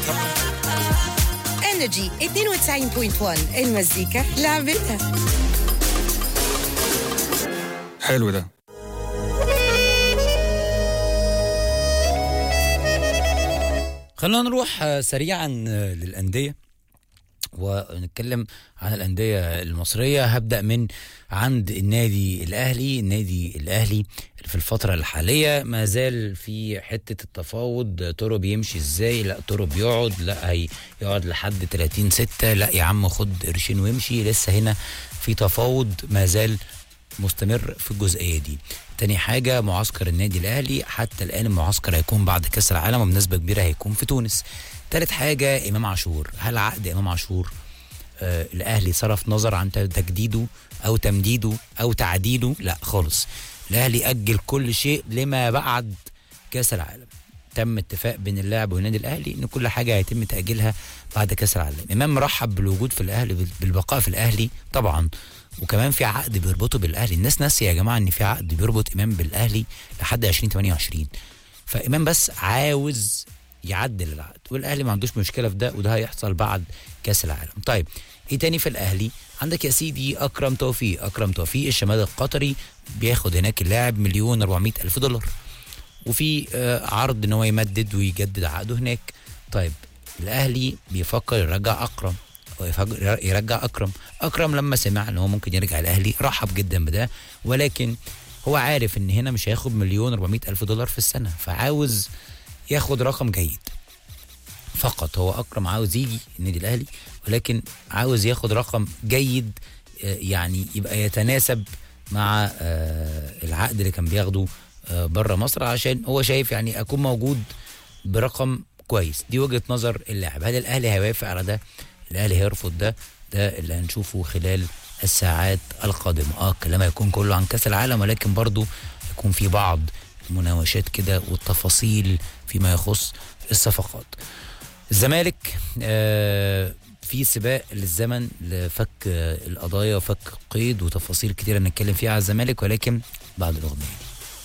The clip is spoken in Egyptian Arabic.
انرجي 92.1 المزيكا لعبتها حلو ده خلونا نروح آه، سريعا آه، للأندية ونتكلم عن الأندية المصرية هبدأ من عند النادي الأهلي النادي الأهلي في الفترة الحالية ما زال في حتة التفاوض تورو بيمشي ازاي لا تورو بيقعد لا هيقعد لحد 30 ستة لا يا عم خد قرشين وامشي لسه هنا في تفاوض ما زال مستمر في الجزئية دي تاني حاجة معسكر النادي الأهلي حتى الآن المعسكر هيكون بعد كأس العالم وبنسبة كبيرة هيكون في تونس تالت حاجة إمام عاشور هل عقد إمام عاشور آه الأهلي صرف نظر عن تجديده أو تمديده أو تعديله لا خالص الأهلي أجل كل شيء لما بعد كأس العالم تم اتفاق بين اللاعب والنادي الاهلي ان كل حاجه هيتم تاجيلها بعد كاس العالم امام مرحب بالوجود في الاهلي بالبقاء في الاهلي طبعا وكمان في عقد بيربطه بالاهلي الناس ناسيه يا جماعه ان في عقد بيربط امام بالاهلي لحد 2028 فامام بس عاوز يعدل العقد والاهلي ما عندوش مشكله في ده وده هيحصل بعد كاس العالم طيب ايه تاني في الاهلي عندك يا سيدي اكرم توفيق اكرم توفيق الشمال القطري بياخد هناك اللاعب مليون 400 الف دولار وفي آه، عرض ان هو يمدد ويجدد عقده هناك طيب الاهلي بيفكر يرجع اكرم ويفكر يرجع اكرم اكرم لما سمع ان هو ممكن يرجع الاهلي رحب جدا بده ولكن هو عارف ان هنا مش هياخد مليون 400 الف دولار في السنه فعاوز ياخد رقم جيد فقط هو اكرم عاوز يجي النادي الاهلي ولكن عاوز ياخد رقم جيد آه، يعني يبقى يتناسب مع آه، العقد اللي كان بياخده بره مصر عشان هو شايف يعني اكون موجود برقم كويس دي وجهه نظر اللاعب هل الاهلي هيوافق على ده الاهلي هيرفض ده ده اللي هنشوفه خلال الساعات القادمه اه الكلام هيكون كله عن كاس العالم ولكن برضو يكون في بعض المناوشات كده والتفاصيل فيما يخص الصفقات الزمالك آه في سباق للزمن لفك آه، القضايا وفك قيد وتفاصيل كتيره نتكلم فيها على الزمالك ولكن بعد الاغنيه دي